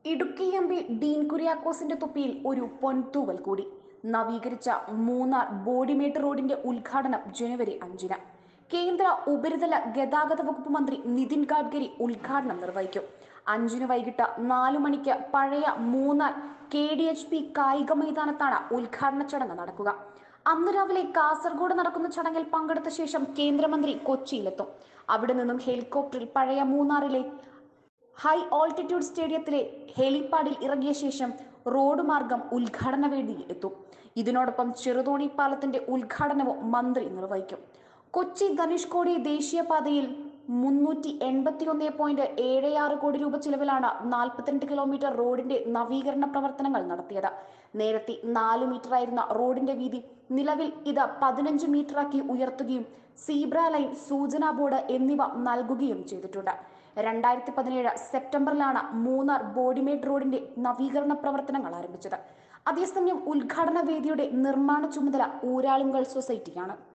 Idukki M P Dean കുര്യാക്കോസിന്റെ തൊപ്പിയിൽ ഒരു പൊൻതൂവൽ കൂടി നവീകരിച്ച മൂന്നാർ ബോഡിമേട്ട് റോഡിന്റെ ഉദ്ഘാടനം ജനുവരി അഞ്ചിന് കേന്ദ്ര ഉപരിതല ഗതാഗത വകുപ്പ് മന്ത്രി നിതിൻ ഗഡ്കരി ഉദ്ഘാടനം നിർവഹിക്കും അഞ്ചിന് വൈകിട്ട് നാലു മണിക്ക് പഴയ Munnar K D H P കായിക മൈതാനത്താണ് ഉദ്ഘാടന ചടങ്ങ് നടക്കുക അന്ന് രാവിലെ കാസർഗോഡ് നടക്കുന്ന ചടങ്ങിൽ പങ്കെടുത്ത ശേഷം കേന്ദ്രമന്ത്രി കൊച്ചിയിലെത്തും അവിടെ നിന്നും ഹെലികോപ്റ്ററിൽ പഴയ മൂന്നാറിലെ ഹൈ ഓൾട്ടിറ്റ്യൂഡ് സ്റ്റേഡിയത്തിലെ ഹെലിപ്പാഡിൽ ഇറങ്ങിയ ശേഷം റോഡ് മാർഗം ഉദ്ഘാടന വേദിയിൽ എത്തും ഇതിനോടൊപ്പം ചെറുതോണി പാലത്തിന്റെ ഉദ്ഘാടനവും മന്ത്രി നിർവഹിക്കും കൊച്ചി ധനുഷ്കോടി ദേശീയപാതയിൽ മുന്നൂറ്റി എൺപത്തി ഒന്ന് പോയിന്റ് ഏഴ് ആറ് കോടി രൂപ ചിലവിലാണ് നാൽപ്പത്തിരണ്ട് കിലോമീറ്റർ റോഡിന്റെ നവീകരണ പ്രവർത്തനങ്ങൾ നടത്തിയത് നേരത്തെ നാല് മീറ്റർ ആയിരുന്ന റോഡിന്റെ വീതി നിലവിൽ ഇത് പതിനഞ്ച് മീറ്ററാക്കി ഉയർത്തുകയും സീബ്ര ലൈൻ സൂചനാ ബോർഡ് എന്നിവ നൽകുകയും ചെയ്തിട്ടുണ്ട് രണ്ടായിരത്തി പതിനേഴ് സെപ്റ്റംബറിലാണ് മൂന്നാർ ബോഡിമേഡ് റോഡിന്റെ നവീകരണ പ്രവർത്തനങ്ങൾ ആരംഭിച്ചത് അതേസമയം ഉദ്ഘാടന വേദിയുടെ നിർമ്മാണ ചുമതല ഊരാളുങ്കൽ സൊസൈറ്റിയാണ്